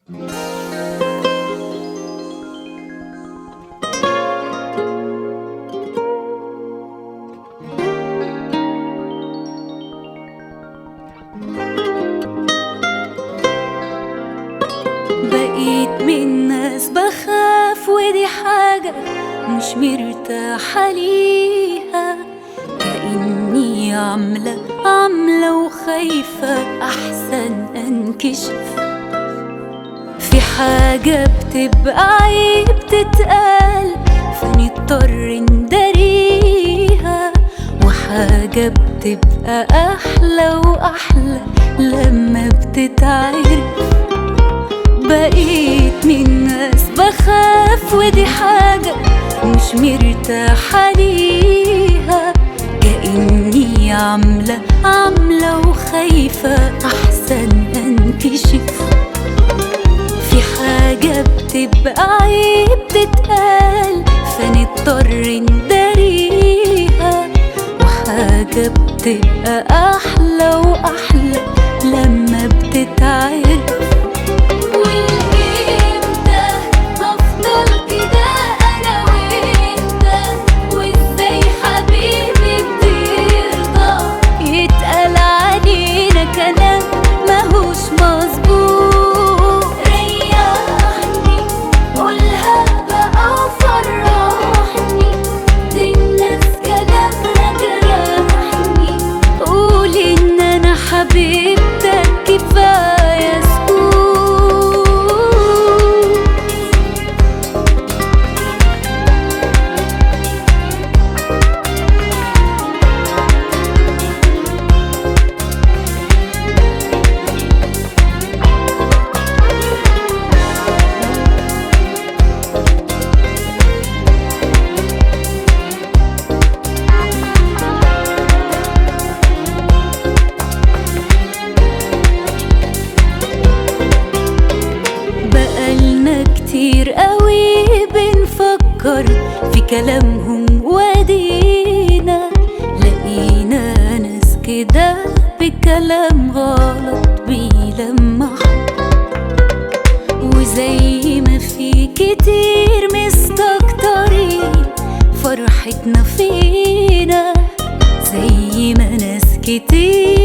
بقيت من ناس بخاف ودي حاجة مش مرتاحة ليها كأني عاملة عاملة وخايفة أحسن أنكشف في حاجة بتبقى عيب تتقال فنضطر نداريها وحاجة بتبقى أحلى وأحلى لما بتتعرف بقيت من ناس بخاف ودي حاجة مش مرتاحة ليها كأني عاملة عاملة وخايفة أحسن أنكشف في حاجة بتبقى عيب تتقال فنضطر نداريها وحاجة بتبقى أحلى وأحلى لما بتتعرف والإمتى هفضل كده أنا وإنت وإزاي حبيبي بترضى يتقال علينا كلام ماهوش مظبوط ريحني قولها بقى وفرحني دي الناس كلامها جرحني قول إن أنا حبيبتك كفاية سكوت بقالنا كتير قوي بنفكر في كلامهم ودينا لقينا ناس كده بكلام غلط بيلمح وزي ما في كتير مستكترين فرحتنا فينا زي ما ناس كتير